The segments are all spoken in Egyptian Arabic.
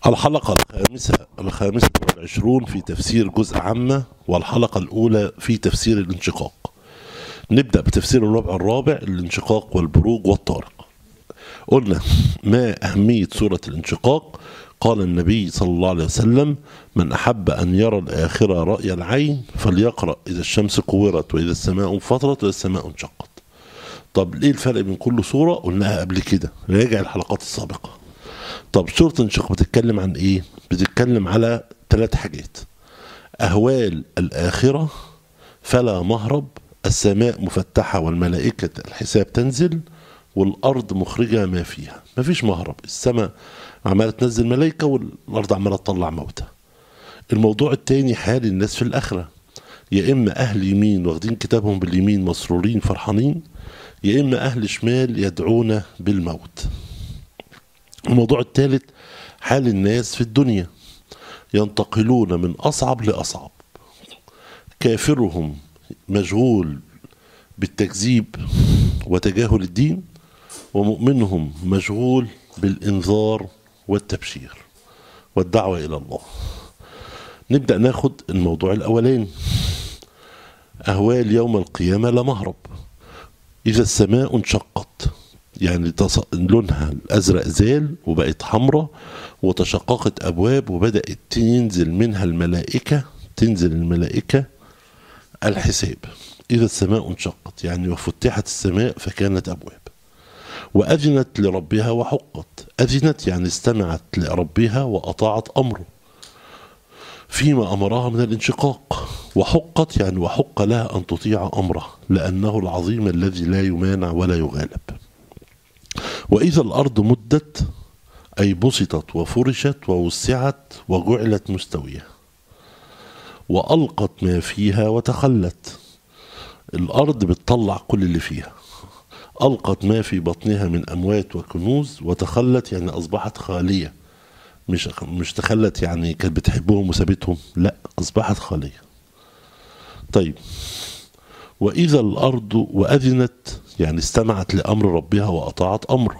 الحلقة الخامسة الخامسة والعشرون في تفسير جزء عامة والحلقة الأولى في تفسير الانشقاق نبدأ بتفسير الربع الرابع الانشقاق والبروج والطارق قلنا ما أهمية سورة الانشقاق قال النبي صلى الله عليه وسلم من أحب أن يرى الآخرة رأي العين فليقرأ إذا الشمس كورت وإذا السماء انفطرت وإذا السماء انشقت طب ليه الفرق بين كل صورة قلناها قبل كده راجع الحلقات السابقة طب سورة انشقاق بتتكلم عن ايه بتتكلم على ثلاث حاجات أهوال الآخرة فلا مهرب السماء مفتحة والملائكة الحساب تنزل والأرض مخرجة ما فيها مفيش مهرب السماء عمالة تنزل ملائكة والأرض عمالة تطلع موتى الموضوع التاني حال الناس في الآخرة يا إما أهل يمين واخدين كتابهم باليمين مسرورين فرحانين يا إما أهل شمال يدعون بالموت الموضوع الثالث حال الناس في الدنيا ينتقلون من أصعب لأصعب كافرهم مشغول بالتكذيب وتجاهل الدين ومؤمنهم مشغول بالإنذار والتبشير والدعوة إلى الله نبدأ ناخد الموضوع الأولاني أهوال يوم القيامة لا مهرب إذا السماء انشقت يعني تص... لونها الأزرق زال وبقت حمراء وتشققت أبواب وبدأت تنزل منها الملائكة تنزل الملائكة الحساب إذا السماء انشقت يعني وفتحت السماء فكانت أبواب وأذنت لربها وحقت أذنت يعني استمعت لربها وأطاعت أمره فيما أمرها من الانشقاق وحقت يعني وحق لها أن تطيع أمره لأنه العظيم الذي لا يمانع ولا يغالب وإذا الأرض مدت أي بسطت وفرشت ووسعت وجعلت مستوية وألقت ما فيها وتخلت الأرض بتطلع كل اللي فيها ألقت ما في بطنها من أموات وكنوز وتخلت يعني أصبحت خالية مش مش تخلت يعني كانت بتحبهم وسابتهم لا أصبحت خالية طيب وإذا الأرض وأذنت يعني استمعت لأمر ربها وأطاعت أمره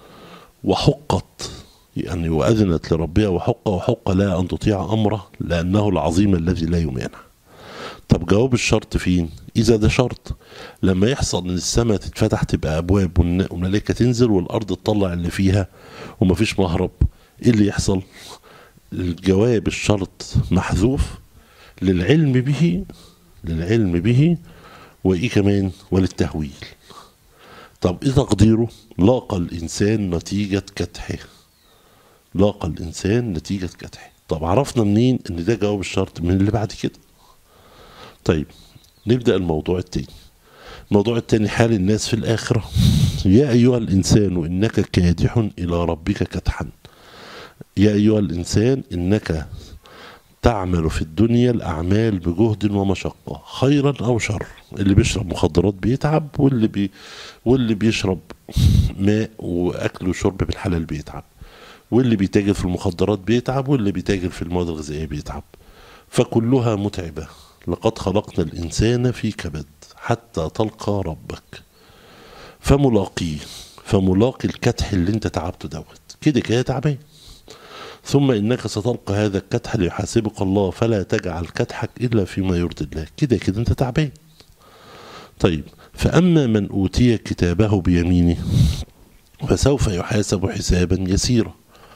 وحقت يعني وأذنت لربها وحق وحق لها أن تطيع أمره لأنه العظيم الذي لا يمانع طب جواب الشرط فين إذا ده شرط لما يحصل إن السماء تتفتح تبقى أبواب والملائكة تنزل والأرض تطلع اللي فيها ومفيش مهرب إيه اللي يحصل الجواب الشرط محذوف للعلم به للعلم به وإيه كمان وللتهويل طب إيه تقديره لاقى الإنسان نتيجة كدحه لاقى الإنسان نتيجة كدحه طب عرفنا منين إن ده جواب الشرط من اللي بعد كده طيب نبدأ الموضوع التاني الموضوع التاني حال الناس في الآخرة يا أيها الإنسان إنك كادح إلى ربك كدحا يا أيها الإنسان إنك تعمل في الدنيا الأعمال بجهد ومشقة خيرا أو شر اللي بيشرب مخدرات بيتعب واللي بي واللي بيشرب ماء وأكل وشرب بالحلال بيتعب واللي بيتاجر في المخدرات بيتعب واللي بيتاجر في المواد الغذائية بيتعب فكلها متعبة لقد خلقنا الإنسان في كبد حتى تلقى ربك فملاقيه فملاقي الكدح اللي انت تعبته دوت كده كده تعبان ثم إنك ستلقى هذا الكدح ليحاسبك الله فلا تجعل كدحك إلا فيما يرضي الله كده كده أنت تعبان طيب فأما من أوتي كتابه بيمينه فسوف يحاسب حسابا يسيرا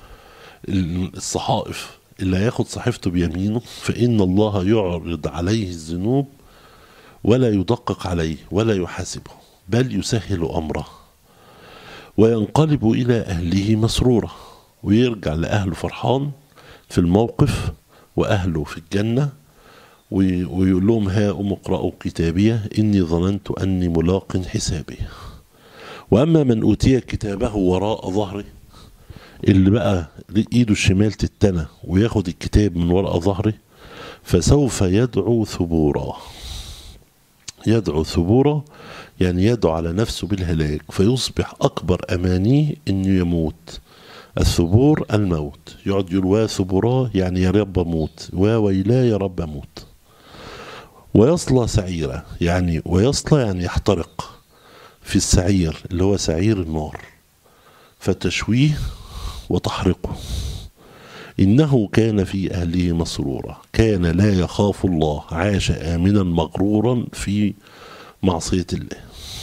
الصحائف اللي هياخد صحيفته بيمينه فإن الله يعرض عليه الذنوب ولا يدقق عليه ولا يحاسبه بل يسهل أمره وينقلب إلى أهله مسرورا ويرجع لأهله فرحان في الموقف وأهله في الجنة ويقول لهم ها أم اقرأوا كتابية إني ظننت أني ملاق حسابي وأما من أوتي كتابه وراء ظهره اللي بقى إيده الشمال تتنى وياخد الكتاب من وراء ظهره فسوف يدعو ثبورا يدعو ثبورا يعني يدعو على نفسه بالهلاك فيصبح أكبر أمانيه إنه يموت الثبور الموت يقعد يقول وا ثبورا يعني يا رب اموت وا ويلا يا رب اموت ويصلى سعيرا يعني ويصلى يعني يحترق في السعير اللي هو سعير النار فتشويه وتحرقه إنه كان في أهله مسرورا كان لا يخاف الله عاش آمنا مغرورا في معصية الله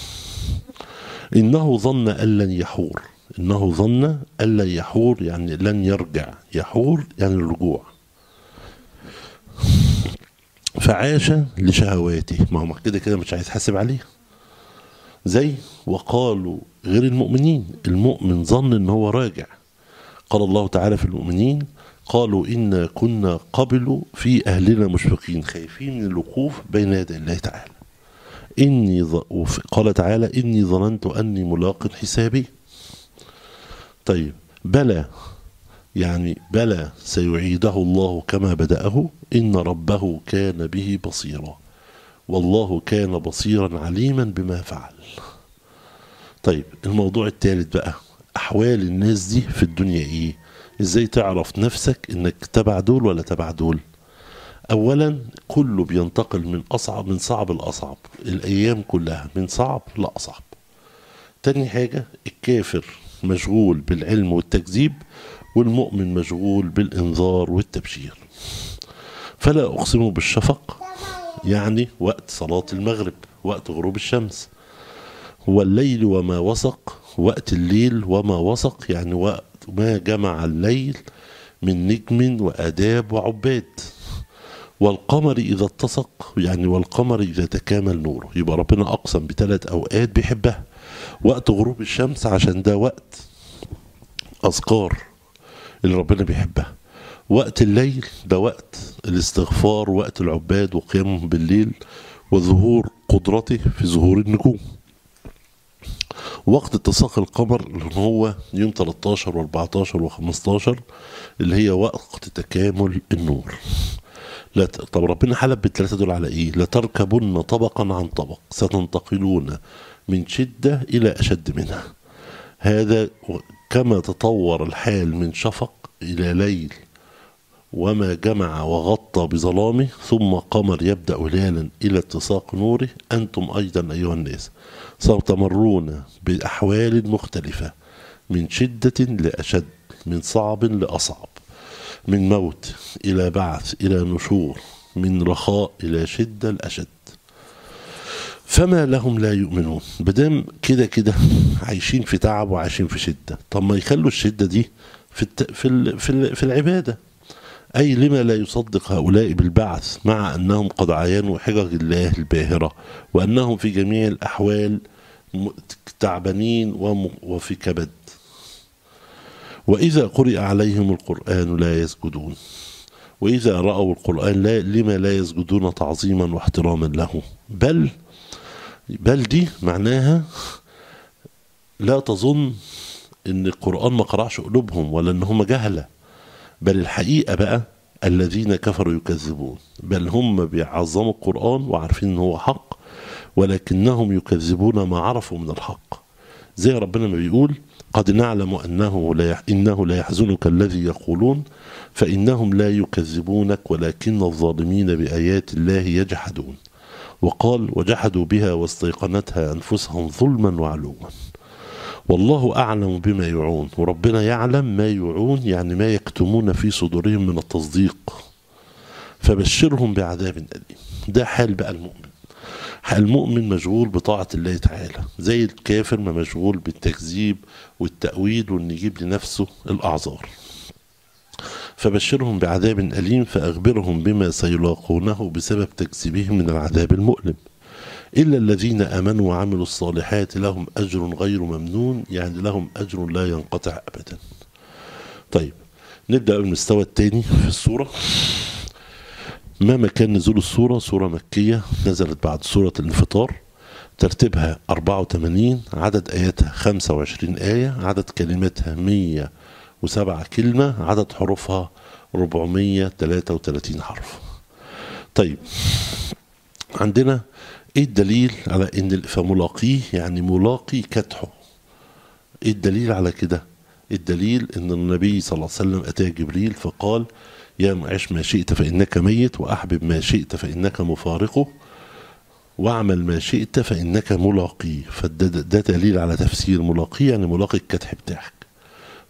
إنه ظن أن لن يحور إنه ظن أن لن يحور يعني لن يرجع يحور يعني الرجوع فعاش لشهواته ما هو كده كده مش هيتحاسب عليه زي وقالوا غير المؤمنين المؤمن ظن ان هو راجع قال الله تعالى في المؤمنين قالوا إنا كنا قبل في أهلنا مشفقين خايفين من الوقوف بين يدي الله تعالى إني ظ... وف- قال تعالى إني ظننت أني ملاق حسابي طيب بلى يعني بلى سيعيده الله كما بدأه إن ربه كان به بصيرا والله كان بصيرا عليما بما فعل طيب الموضوع الثالث بقى أحوال الناس دي في الدنيا إيه إزاي تعرف نفسك إنك تبع دول ولا تبع دول أولا كله بينتقل من أصعب من صعب لأصعب الأيام كلها من صعب لأصعب تاني حاجة الكافر مشغول بالعلم والتكذيب والمؤمن مشغول بالإنذار والتبشير فلا أقسم بالشفق يعني وقت صلاة المغرب وقت غروب الشمس والليل وما وسق وقت الليل وما وسق يعني وقت ما جمع الليل من نجم وآداب وعباد والقمر إذا اتسق يعني والقمر إذا تكامل نوره يبقى ربنا أقسم بثلاث أوقات بيحبها وقت غروب الشمس عشان ده وقت أذكار اللي ربنا بيحبها وقت الليل ده وقت الاستغفار وقت العباد وقيامهم بالليل وظهور قدرته في ظهور النجوم وقت اتساق القمر اللي هو يوم 13 و14 و15 اللي هي وقت تكامل النور لا ت... طب ربنا حلب بالثلاثه دول على ايه؟ لتركبن طبقا عن طبق ستنتقلون من شده الى اشد منها. هذا و- كما تطور الحال من شفق الى ليل وما جمع وغطى بظلامه ثم قمر يبدا هلالا الى اتساق نوره انتم ايضا ايها الناس ستمرون باحوال مختلفه من شده لاشد من صعب لاصعب من موت إلى بعث إلى نشور من رخاء إلى شدة الأشد فما لهم لا يؤمنون بدام كده كده عايشين في تعب وعايشين في شدة طب ما يخلوا الشدة دي في الت... في ال... في, ال... في العبادة أي لما لا يصدق هؤلاء بالبعث مع أنهم قد عاينوا حجج الله الباهرة وأنهم في جميع الأحوال م- تعبانين وم... وفي كبد وإذا قرئ عليهم القرآن لا يسجدون وإذا رأوا القرآن لا لما لا يسجدون تعظيما واحتراما له بل بل دي معناها لا تظن ان القرآن ما قرعش قلوبهم ولا ان هم جهلة بل الحقيقة بقى الذين كفروا يكذبون بل هم بيعظموا القرآن وعارفين ان هو حق ولكنهم يكذبون ما عرفوا من الحق زي ربنا ما بيقول قد نعلم أنه لا يح... إنه لا يحزنك الذي يقولون فإنهم لا يكذبونك ولكن الظالمين بآيات الله يجحدون وقال وجحدوا بها واستيقنتها أنفسهم ظلما وعلوا والله أعلم بما يعون وربنا يعلم ما يعون يعني ما يكتمون في صدورهم من التصديق فبشرهم بعذاب أليم ده حال بقى المؤمن المؤمن مشغول بطاعة الله تعالى زي الكافر ما مشغول بالتكذيب والتأويل وأن يجيب لنفسه الأعذار فبشرهم بعذاب أليم فأخبرهم بما سيلاقونه بسبب تكذيبهم من العذاب المؤلم إلا الذين آمنوا وعملوا الصالحات لهم أجر غير ممنون يعني لهم أجر لا ينقطع أبدا طيب نبدأ بالمستوى الثاني في السورة ما مكان نزول السورة سورة مكية نزلت بعد سورة الانفطار ترتيبها 84 عدد آياتها 25 آية عدد كلماتها 107 كلمة عدد حروفها 433 حرف طيب عندنا ايه الدليل على ان فملاقيه يعني ملاقي كدحه ايه الدليل على كده الدليل ان النبي صلى الله عليه وسلم اتاه جبريل فقال يا معش ما شئت فإنك ميت وأحبب ما شئت فإنك مفارقه واعمل ما شئت فإنك ملاقيه فده ده دليل على تفسير ملاقيه يعني ملاقي الكدح بتاعك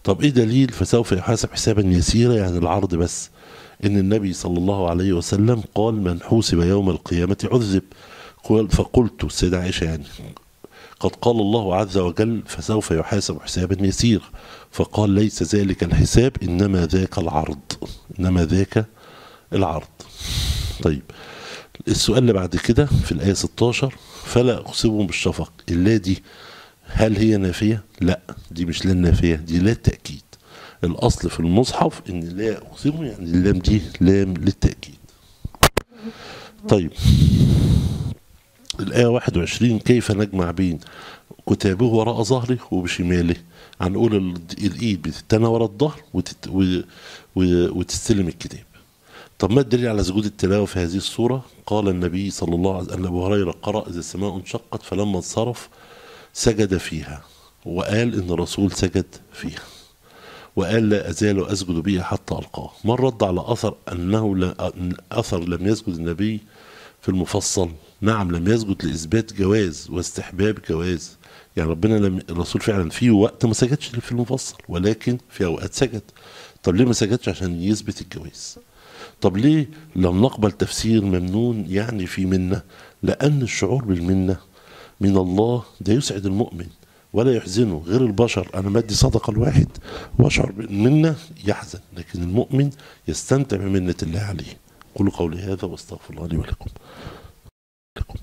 طب ايه دليل فسوف يحاسب حسابا يسيرا يعني العرض بس ان النبي صلى الله عليه وسلم قال من حوسب يوم القيامة عذب قال فقلت السيدة عائشة يعني قد قال الله عز وجل فسوف يحاسب حسابا يسيرا فقال ليس ذلك الحساب انما ذاك العرض انما ذاك العرض طيب السؤال اللي بعد كده في الآية 16 فلا أقسم بالشفق اللا دي هل هي نافية؟ لا دي مش لا نافية دي لا تأكيد الأصل في المصحف إن لا أقسم يعني اللام دي لام للتأكيد طيب الآية 21 كيف نجمع بين كتابه وراء ظهره وبشماله هنقول ال- الإيد بتتنى وراء الظهر وتت... و... و... وتستلم الكتاب طب ما الدليل على سجود التلاوة في هذه الصورة قال النبي صلى الله عليه وسلم أبو هريرة قرأ إذا السماء انشقت فلما انصرف سجد فيها وقال إن الرسول سجد فيها وقال لا أزال أسجد بها حتى ألقاه من رد على أثر أنه لا أن أثر لم يسجد النبي في المفصل نعم لم يسجد لإثبات جواز واستحباب جواز يعني ربنا لم الرسول فعلا في وقت ما سجدش في المفصل ولكن في أوقات سجد طب ليه ما سجدش عشان يثبت الجواز طب ليه لم نقبل تفسير ممنون يعني في منة لأن الشعور بالمنة من الله ده يسعد المؤمن ولا يحزنه غير البشر أنا مدي صدقة الواحد وأشعر بالمنة يحزن لكن المؤمن يستمتع بمنة الله عليه قولوا قولي هذا واستغفر الله لي ولكم